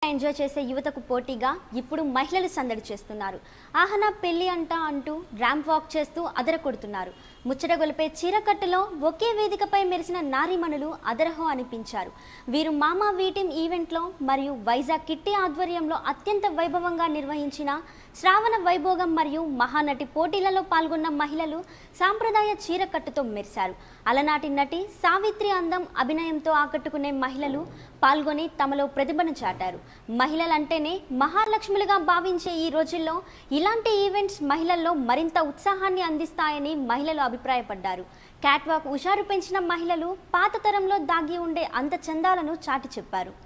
enjoy చేసే యువతకు పోటీగా ఇప్పుడు మహిళలు సందడి చేస్తున్నారు ఆహనా పెళ్లి అంట అంటూ ర్యాంప్ వాక్ చేస్తూ అదరకొడుతున్నారు ముచ్చటగొలిపే చీరకట్టులో ఒకే వేదికపై మెరిసిన నారీమణులు అదరహో అనిపించారు వీరు మామా వీటిం ఈవెంట్లో మరియు వైజాగ్ కిట్టి ఆధ్వర్యంలో అత్యంత వైభవంగా నిర్వహించిన శ్రావణ వైభోగం మరియు మహానటి పోటీలలో పాల్గొన్న మహిళలు సాంప్రదాయ చీరకట్టుతో మెరిశారు అలనాటి నటి సావిత్రి అందం అభినయంతో ఆకట్టుకునే మహిళలు పాల్గొని తమలో ప్రతిభను చాటారు మహిళలంటేనే మహాలక్ష్ములుగా భావించే ఈ రోజుల్లో ఇలాంటి ఈవెంట్స్ మహిళల్లో మరింత ఉత్సాహాన్ని అందిస్తాయని మహిళలు అభిప్రాయపడ్డారు క్యాట్వాక్ హుషారు పెంచిన మహిళలు పాత తరంలో దాగి ఉండే అంత చందాలను చాటి చెప్పారు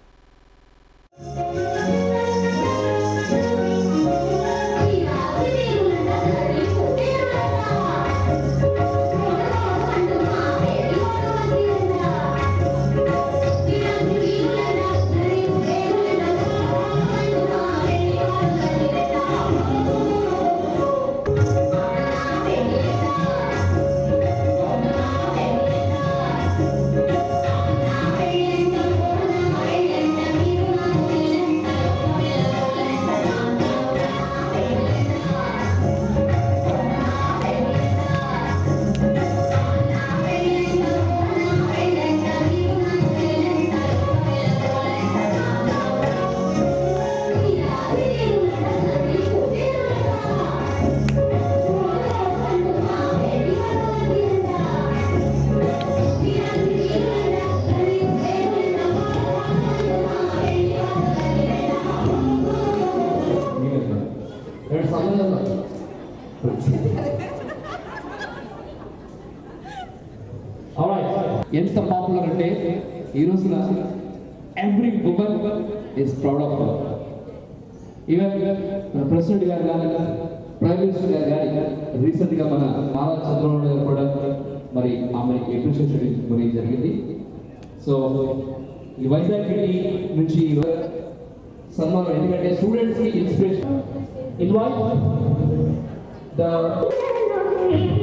ಎರಡು ಸಮಯ ఎంత పాపులర్ అంటే ఈ రోజున every woman is proud of even మన ప్రెసిడెంట్ గారు కానీ ప్రైమ్ మినిస్టర్ గారు కానీ రీసెంట్గా మన నారా చంద్రబాబు నాయుడు గారు కూడా మరి ఆమె అప్రిషియేషన్ మరి జరిగింది సో ఈ వైజాగ్ సిటీ నుంచి సన్మానం ఎందుకంటే స్టూడెంట్స్కి ఇన్స్పిరేషన్ ఇన్వైట్ ద